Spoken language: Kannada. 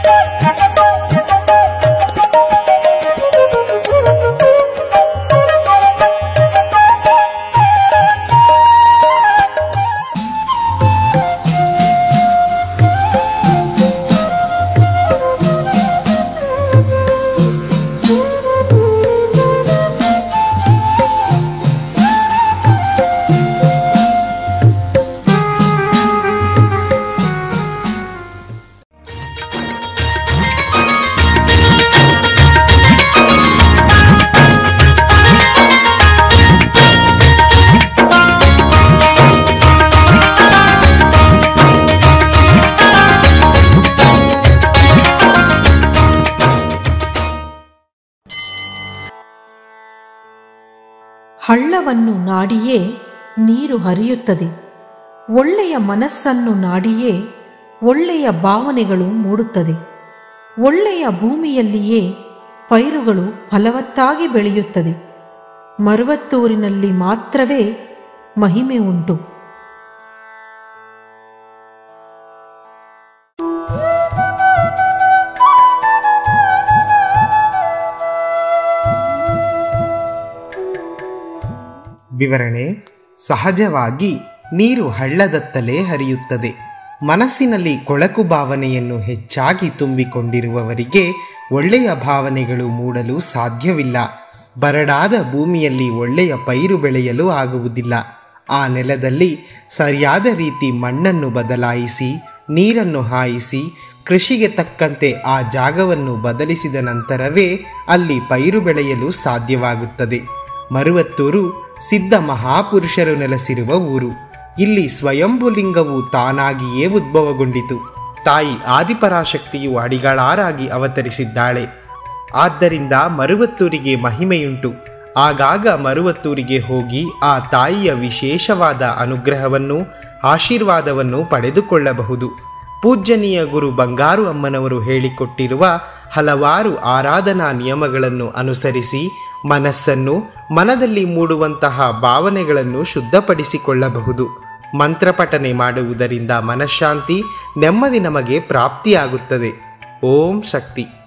ಹಳ್ಳವನ್ನು ನಾಡಿಯೇ ನೀರು ಹರಿಯುತ್ತದೆ ಒಳ್ಳೆಯ ಮನಸ್ಸನ್ನು ನಾಡಿಯೇ ಒಳ್ಳೆಯ ಭಾವನೆಗಳು ಮೂಡುತ್ತದೆ ಒಳ್ಳೆಯ ಭೂಮಿಯಲ್ಲಿಯೇ ಪೈರುಗಳು ಫಲವತ್ತಾಗಿ ಬೆಳೆಯುತ್ತದೆ ಮರುವತ್ತೂರಿನಲ್ಲಿ ಮಾತ್ರವೇ ಮಹಿಮೆ ಉಂಟು ವಿವರಣೆ ಸಹಜವಾಗಿ ನೀರು ಹಳ್ಳದತ್ತಲೇ ಹರಿಯುತ್ತದೆ ಮನಸ್ಸಿನಲ್ಲಿ ಕೊಳಕು ಭಾವನೆಯನ್ನು ಹೆಚ್ಚಾಗಿ ತುಂಬಿಕೊಂಡಿರುವವರಿಗೆ ಒಳ್ಳೆಯ ಭಾವನೆಗಳು ಮೂಡಲು ಸಾಧ್ಯವಿಲ್ಲ ಬರಡಾದ ಭೂಮಿಯಲ್ಲಿ ಒಳ್ಳೆಯ ಪೈರು ಬೆಳೆಯಲು ಆಗುವುದಿಲ್ಲ ಆ ನೆಲದಲ್ಲಿ ಸರಿಯಾದ ರೀತಿ ಮಣ್ಣನ್ನು ಬದಲಾಯಿಸಿ ನೀರನ್ನು ಹಾಯಿಸಿ ಕೃಷಿಗೆ ತಕ್ಕಂತೆ ಆ ಜಾಗವನ್ನು ಬದಲಿಸಿದ ನಂತರವೇ ಅಲ್ಲಿ ಪೈರು ಬೆಳೆಯಲು ಸಾಧ್ಯವಾಗುತ್ತದೆ ಮರುವತ್ತೂರು ಸಿದ್ಧ ಮಹಾಪುರುಷರು ನೆಲೆಸಿರುವ ಊರು ಇಲ್ಲಿ ಸ್ವಯಂಭುಲಿಂಗವು ತಾನಾಗಿಯೇ ಉದ್ಭವಗೊಂಡಿತು ತಾಯಿ ಆದಿಪರಾಶಕ್ತಿಯು ಅಡಿಗಳಾರಾಗಿ ಅವತರಿಸಿದ್ದಾಳೆ ಆದ್ದರಿಂದ ಮರುವತ್ತೂರಿಗೆ ಮಹಿಮೆಯುಂಟು ಆಗಾಗ ಮರುವತ್ತೂರಿಗೆ ಹೋಗಿ ಆ ತಾಯಿಯ ವಿಶೇಷವಾದ ಅನುಗ್ರಹವನ್ನು ಆಶೀರ್ವಾದವನ್ನು ಪಡೆದುಕೊಳ್ಳಬಹುದು ಪೂಜ್ಯನೀಯ ಗುರು ಬಂಗಾರು ಅಮ್ಮನವರು ಹೇಳಿಕೊಟ್ಟಿರುವ ಹಲವಾರು ಆರಾಧನಾ ನಿಯಮಗಳನ್ನು ಅನುಸರಿಸಿ ಮನಸ್ಸನ್ನು ಮನದಲ್ಲಿ ಮೂಡುವಂತಹ ಭಾವನೆಗಳನ್ನು ಶುದ್ಧಪಡಿಸಿಕೊಳ್ಳಬಹುದು ಮಂತ್ರಪಠನೆ ಮಾಡುವುದರಿಂದ ಮನಃಶಾಂತಿ ನೆಮ್ಮದಿ ನಮಗೆ ಪ್ರಾಪ್ತಿಯಾಗುತ್ತದೆ ಓಂ ಶಕ್ತಿ